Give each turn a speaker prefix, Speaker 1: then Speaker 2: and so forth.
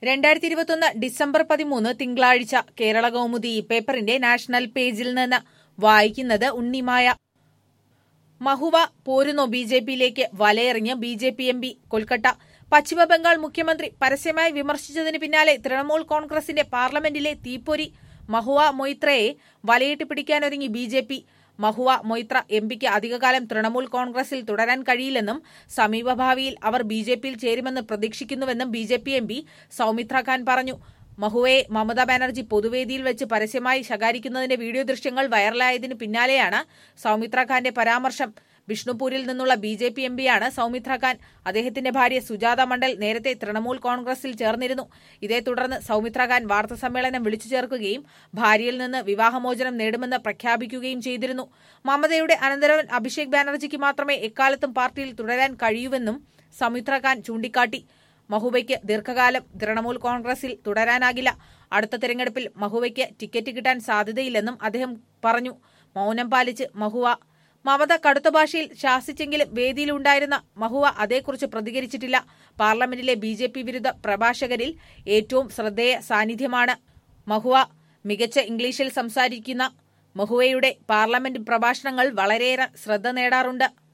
Speaker 1: രണ്ടായിരത്തി ഇരുപത്തൊന്ന് ഡിസംബർ പതിമൂന്ന് തിങ്കളാഴ്ച കേരള കൗമുദി ഈ പേപ്പറിന്റെ നാഷണൽ പേജിൽ നിന്ന് വായിക്കുന്നത് ഉണ്ണിമായ മഹുവ പോരുന്നു ബി ജെ പിയിലേക്ക് വലയെറിഞ്ഞ് B J P M P Kolkata പശ്ചിമബംഗാൾ മുഖ്യമന്ത്രി പരസ്യമായി വിമർശിച്ചതിന് പിന്നാലെ തൃണമൂൽ കോൺഗ്രസിന്റെ പാർലമെന്റിലെ തീപ്പൊരി മഹുവ മൊയ്ത്രയെ വലയിട്ട് പിടിക്കാനൊരുങ്ങി B J P Mahua Moitra M പിക്ക് അധികകാലം തൃണമൂൽ കോൺഗ്രസിൽ തുടരാൻ കഴിയില്ലെന്നും സമീപഭാവിയിൽ അവർ ബി ജെ പിയിൽ ചേരുമെന്ന് പ്രതീക്ഷിക്കുന്നുവെന്നും B J P M P Saumitra Khan പറഞ്ഞു മഹുവയെ മമതാ ബാനർജി പൊതുവേദിയിൽ വെച്ച് പരസ്യമായി ശകാരിക്കുന്നതിന്റെ വീഡിയോ ദൃശ്യങ്ങൾ വൈറലായതിനു പിന്നാലെയാണ് സൌമിത്ര ഖാന്റെ പരാമർശം ബിഷ്ണുപൂരിൽ നിന്നുള്ള ബി ജെ പി എം പിയാണ് സൌമിത്ര ഖാൻ അദ്ദേഹത്തിന്റെ ഭാര്യ സുജാത മണ്ഡൽ നേരത്തെ തൃണമൂൽ കോൺഗ്രസിൽ ചേർന്നിരുന്നു ഇതേ തുടർന്ന് സൌമിത്ര ഖാൻ വാർത്താസമ്മേളനം വിളിച്ചു ചേർക്കുകയും ഭാര്യയിൽ നിന്ന് വിവാഹമോചനം നേടുമെന്ന് പ്രഖ്യാപിക്കുകയും ചെയ്തിരുന്നു മമതയുടെ അനന്തരവൻ അഭിഷേക് ബാനർജിക്ക് മാത്രമേ എക്കാലത്തും പാർട്ടിയിൽ തുടരാൻ കഴിയൂവെന്നും സൌമിത്ര ഖാൻ ചൂണ്ടിക്കാട്ടി മഹുബയ്ക്ക് ദീർഘകാലം തൃണമൂൽ കോൺഗ്രസിൽ തുടരാനാകില്ല അടുത്ത തെരഞ്ഞെടുപ്പിൽ മഹുവയ്ക്ക് ടിക്കറ്റ് കിട്ടാൻ സാധ്യതയില്ലെന്നും അദ്ദേഹം പറഞ്ഞു മൌനം പാലിച്ച് മഹുവ മമത കടുത്ത ഭാഷയിൽ ശാസിച്ചെങ്കിലും വേദിയിലുണ്ടായിരുന്ന മഹുവ അതേക്കുറിച്ച് പ്രതികരിച്ചിട്ടില്ല പാർലമെന്റിലെ ബി ജെ പി വിരുദ്ധ പ്രഭാഷകരിൽ ഏറ്റവും ശ്രദ്ധേയ സാന്നിധ്യമാണ് മഹുവ മികച്ച ഇംഗ്ലീഷിൽ സംസാരിക്കുന്ന മഹുവയുടെ പാർലമെന്റ് പ്രഭാഷണങ്ങൾ വളരെയേറെ ശ്രദ്ധ നേടാറുണ്ട്